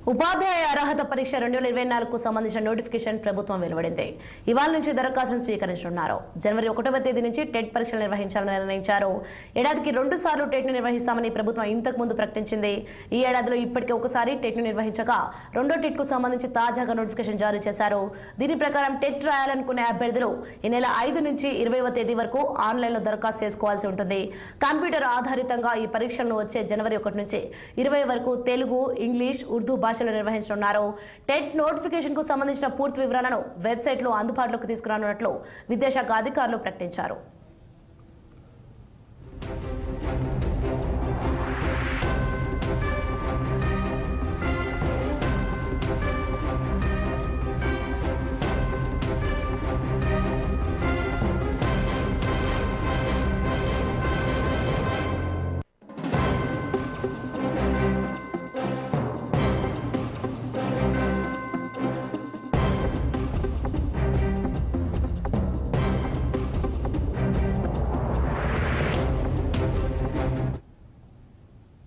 ఉపాధ్యాయ అర్హత పరీక్ష రెండు వేల ఇరవై నాలుగుకు సంబంధించిన నోటిఫికేషన్ ప్రభుత్వం వెలువడింది ఇవాళ నుంచి దరఖాస్తును స్వీకరించనున్నారు జనవరి ఒకటవ తేదీ నుంచి టెట్ పరీక్షలు నిర్వహించాలని నిర్ణయించారు ఏడాదికి రెండు సార్లు టెట్ ను నిర్వహిస్తామని ప్రభుత్వం ఇంతకు ముందు ప్రకటించింది ఈ ఏడాదిలో ఇప్పటికే ఒకసారి టెట్ ను నిర్వహించగా రెండో టెట్ కు సంబంధించి తాజాగా నోటిఫికేషన్ జారీ చేశారు దీని ప్రకారం టెట్ రాయాలనుకునే అభ్యర్థులు ఈ నెల ఐదు నుంచి ఇరవైవ తేదీ వరకు ఆన్లైన్లో దరఖాస్తు చేసుకోవాల్సి ఉంటుంది కంప్యూటర్ ఆధారితంగా ఈ పరీక్షలను వచ్చే జనవరి ఒకటి నుంచి ఇరవై వరకు తెలుగు ఇంగ్లీష్ ఉర్దూ భాషలో నిర్వహించనున్నారు టెట్ నోటిఫికేషన్ కు సంబంధించిన పూర్తి వివరాలను వెబ్సైట్లో అందుబాటులోకి తీసుకురానున్నట్లు విద్యాశాఖ అధికారులు ప్రకటించారు